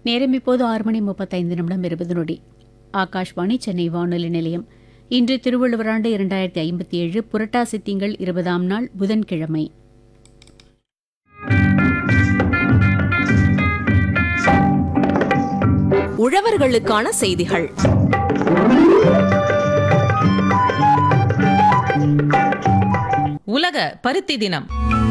நேரம் இப்போது ஆறு மணி முப்பத்தைந்து நிமிடம் இருபது நொடி ஆகாஷ்வாணி சென்னை வானொலி நிலையம் இன்று திருவள்ளுவர் ஆண்டு இரண்டாயிரத்தி ஐம்பத்தி ஏழு புரட்டாசி திங்கள் இருபதாம் நாள் புதன்கிழமை உழவர்களுக்கான செய்திகள் உலக பருத்தி தினம்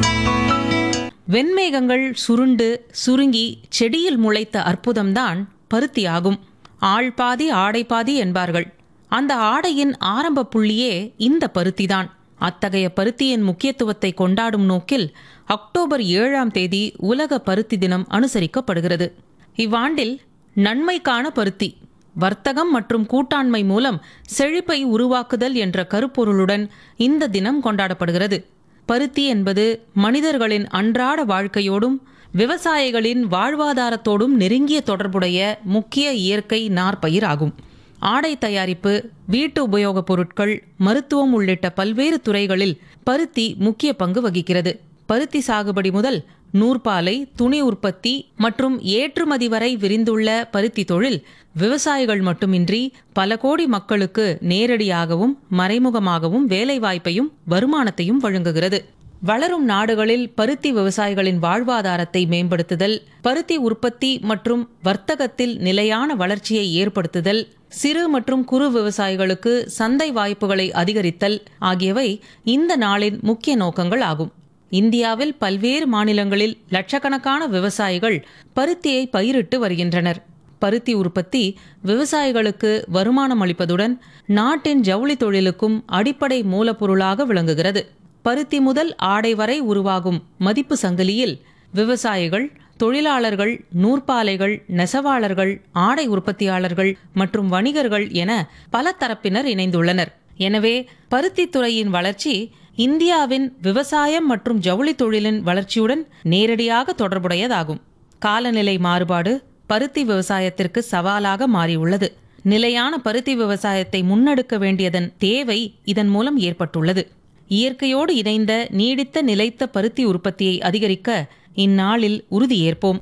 வெண்மேகங்கள் சுருண்டு சுருங்கி செடியில் முளைத்த அற்புதம்தான் பருத்தி ஆகும் ஆள் பாதி ஆடை பாதி என்பார்கள் அந்த ஆடையின் ஆரம்ப புள்ளியே இந்த பருத்திதான் அத்தகைய பருத்தியின் முக்கியத்துவத்தை கொண்டாடும் நோக்கில் அக்டோபர் ஏழாம் தேதி உலக பருத்தி தினம் அனுசரிக்கப்படுகிறது இவ்வாண்டில் நன்மைக்கான பருத்தி வர்த்தகம் மற்றும் கூட்டாண்மை மூலம் செழிப்பை உருவாக்குதல் என்ற கருப்பொருளுடன் இந்த தினம் கொண்டாடப்படுகிறது பருத்தி என்பது மனிதர்களின் அன்றாட வாழ்க்கையோடும் விவசாயிகளின் வாழ்வாதாரத்தோடும் நெருங்கிய தொடர்புடைய முக்கிய இயற்கை நார்ப்பயிர் ஆகும் ஆடை தயாரிப்பு வீட்டு உபயோகப் பொருட்கள் மருத்துவம் உள்ளிட்ட பல்வேறு துறைகளில் பருத்தி முக்கிய பங்கு வகிக்கிறது பருத்தி சாகுபடி முதல் நூற்பாலை துணி உற்பத்தி மற்றும் ஏற்றுமதி வரை விரிந்துள்ள பருத்தி தொழில் விவசாயிகள் மட்டுமின்றி பல கோடி மக்களுக்கு நேரடியாகவும் மறைமுகமாகவும் வேலைவாய்ப்பையும் வருமானத்தையும் வழங்குகிறது வளரும் நாடுகளில் பருத்தி விவசாயிகளின் வாழ்வாதாரத்தை மேம்படுத்துதல் பருத்தி உற்பத்தி மற்றும் வர்த்தகத்தில் நிலையான வளர்ச்சியை ஏற்படுத்துதல் சிறு மற்றும் குறு விவசாயிகளுக்கு சந்தை வாய்ப்புகளை அதிகரித்தல் ஆகியவை இந்த நாளின் முக்கிய நோக்கங்கள் ஆகும் இந்தியாவில் பல்வேறு மாநிலங்களில் லட்சக்கணக்கான விவசாயிகள் பருத்தியை பயிரிட்டு வருகின்றனர் பருத்தி உற்பத்தி விவசாயிகளுக்கு வருமானம் அளிப்பதுடன் நாட்டின் ஜவுளி தொழிலுக்கும் அடிப்படை மூலப்பொருளாக விளங்குகிறது பருத்தி முதல் ஆடை வரை உருவாகும் மதிப்பு சங்கிலியில் விவசாயிகள் தொழிலாளர்கள் நூற்பாலைகள் நெசவாளர்கள் ஆடை உற்பத்தியாளர்கள் மற்றும் வணிகர்கள் என பல தரப்பினர் இணைந்துள்ளனர் எனவே பருத்தி துறையின் வளர்ச்சி இந்தியாவின் விவசாயம் மற்றும் ஜவுளி தொழிலின் வளர்ச்சியுடன் நேரடியாக தொடர்புடையதாகும் காலநிலை மாறுபாடு பருத்தி விவசாயத்திற்கு சவாலாக மாறியுள்ளது நிலையான பருத்தி விவசாயத்தை முன்னெடுக்க வேண்டியதன் தேவை இதன் மூலம் ஏற்பட்டுள்ளது இயற்கையோடு இணைந்த நீடித்த நிலைத்த பருத்தி உற்பத்தியை அதிகரிக்க இந்நாளில் உறுதியேற்போம்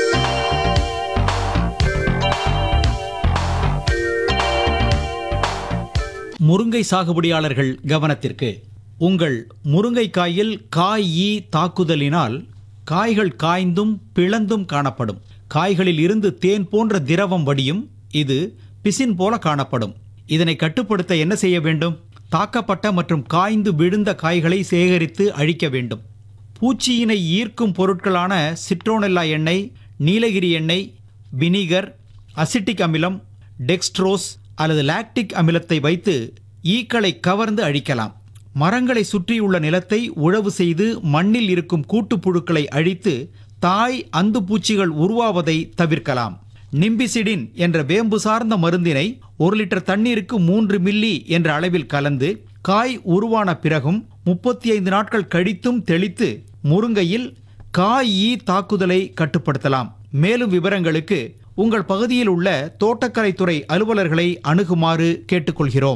முருங்கை சாகுபடியாளர்கள் கவனத்திற்கு உங்கள் முருங்கைக்காயில் காய் ஈ தாக்குதலினால் காய்கள் காய்ந்தும் பிளந்தும் காணப்படும் காய்களில் இருந்து தேன் போன்ற திரவம் வடியும் இது பிசின் போல காணப்படும் இதனை கட்டுப்படுத்த என்ன செய்ய வேண்டும் தாக்கப்பட்ட மற்றும் காய்ந்து விழுந்த காய்களை சேகரித்து அழிக்க வேண்டும் பூச்சியினை ஈர்க்கும் பொருட்களான சிட்ரோனெல்லா எண்ணெய் நீலகிரி எண்ணெய் வினிகர் அசிட்டிக் அமிலம் டெக்ஸ்ட்ரோஸ் அல்லது லாக்டிக் அமிலத்தை வைத்து ஈக்களை கவர்ந்து அழிக்கலாம் மரங்களை சுற்றியுள்ள நிலத்தை உழவு செய்து மண்ணில் இருக்கும் கூட்டுப்புழுக்களை அழித்து தாய் அந்து பூச்சிகள் உருவாவதை தவிர்க்கலாம் நிம்பிசிடின் என்ற வேம்பு சார்ந்த மருந்தினை ஒரு லிட்டர் தண்ணீருக்கு மூன்று மில்லி என்ற அளவில் கலந்து காய் உருவான பிறகும் முப்பத்தி ஐந்து நாட்கள் கழித்தும் தெளித்து முருங்கையில் காய் ஈ தாக்குதலை கட்டுப்படுத்தலாம் மேலும் விவரங்களுக்கு உங்கள் பகுதியில் உள்ள தோட்டக்கலைத்துறை அலுவலர்களை அணுகுமாறு கேட்டுக்கொள்கிறோம்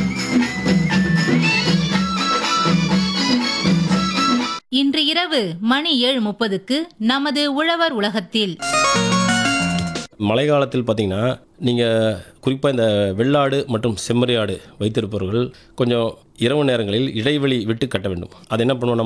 இன்று இரவு மணி ஏழு முப்பதுக்கு நமது உழவர் உலகத்தில் மழை காலத்தில் பார்த்தீங்கன்னா நீங்கள் குறிப்பாக இந்த வெள்ளாடு மற்றும் செம்மறி ஆடு வைத்திருப்பவர்கள் கொஞ்சம் இரவு நேரங்களில் இடைவெளி விட்டு கட்ட வேண்டும் அது என்ன பண்ணுவோம் நம்ம